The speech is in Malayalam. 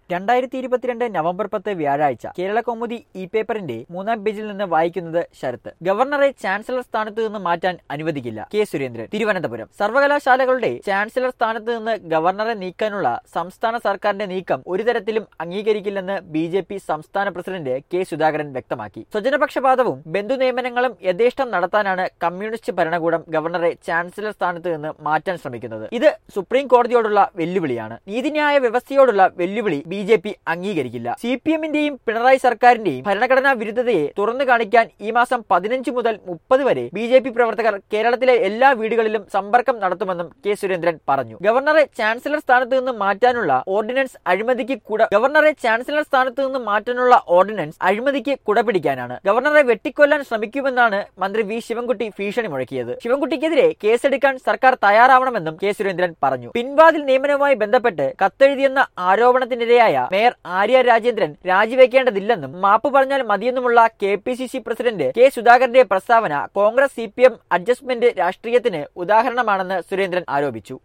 രണ്ടായിരത്തി ഇരുപത്തിരണ്ട് നവംബർ പത്ത് വ്യാഴാഴ്ച കേരള കൗമുദി ഇ പേപ്പറിന്റെ മൂന്നാം പേജിൽ നിന്ന് വായിക്കുന്നത് ശരത്ത് ഗവർണറെ ചാൻസലർ സ്ഥാനത്ത് നിന്ന് മാറ്റാൻ അനുവദിക്കില്ല കെ സുരേന്ദ്രൻ തിരുവനന്തപുരം സർവകലാശാലകളുടെ ചാൻസലർ സ്ഥാനത്ത് നിന്ന് ഗവർണറെ നീക്കാനുള്ള സംസ്ഥാന സർക്കാരിന്റെ നീക്കം ഒരു തരത്തിലും അംഗീകരിക്കില്ലെന്ന് ബി ജെ പി സംസ്ഥാന പ്രസിഡന്റ് കെ സുധാകരൻ വ്യക്തമാക്കി സ്വജനപക്ഷപാതവും ബന്ധു നിയമനങ്ങളും യഥേഷ്ടം നടത്താനാണ് കമ്മ്യൂണിസ്റ്റ് ഭരണകൂടം ഗവർണറെ ചാൻസലർ സ്ഥാനത്ത് നിന്ന് മാറ്റാൻ ശ്രമിക്കുന്നത് ഇത് സുപ്രീം കോടതിയോടുള്ള വെല്ലുവിളിയാണ് നീതിന്യായ വ്യവസ്ഥയോടുള്ള വെല്ലുവിളി ബി ജെ പി അംഗീകരിക്കില്ല സി പി എമ്മിന്റെയും പിണറായി സർക്കാരിന്റെയും ഭരണഘടനാ വിരുദ്ധതയെ തുറന്നു കാണിക്കാൻ ഈ മാസം പതിനഞ്ച് മുതൽ മുപ്പത് വരെ ബി ജെ പി പ്രവർത്തകർ കേരളത്തിലെ എല്ലാ വീടുകളിലും സമ്പർക്കം നടത്തുമെന്നും കെ സുരേന്ദ്രൻ പറഞ്ഞു ഗവർണറെ ചാൻസലർ സ്ഥാനത്ത് നിന്ന് മാറ്റാനുള്ള ഓർഡിനൻസ് അഴിമതിക്ക് കുട ഗവർണറെ ചാൻസലർ സ്ഥാനത്ത് നിന്ന് മാറ്റാനുള്ള ഓർഡിനൻസ് അഴിമതിക്ക് കുടപിടിക്കാനാണ് ഗവർണറെ വെട്ടിക്കൊല്ലാൻ ശ്രമിക്കുമെന്നാണ് മന്ത്രി വി ശിവൻകുട്ടി ഭീഷണി മുഴക്കിയത് ശിവൻകുട്ടിക്കെതിരെ കേസെടുക്കാൻ സർക്കാർ തയ്യാറാവണമെന്നും കെ സുരേന്ദ്രൻ പറഞ്ഞു പിൻവാതിൽ നിയമനവുമായി ബന്ധപ്പെട്ട് കത്തെഴുതിയെന്ന ആരോപണത്തിനിരയായ മേയർ ആര്യ രാജേന്ദ്രൻ രാജിവെക്കേണ്ടതില്ലെന്നും മാപ്പ് പറഞ്ഞാൽ മതിയെന്നുമുള്ള K P C C president K സുധാകരന്റെ പ്രസ്താവന Congress C P M adjustment രാഷ്ട്രീയത്തിന് ഉദാഹരണമാണെന്ന് സുരേന്ദ്രൻ ആരോപിച്ചു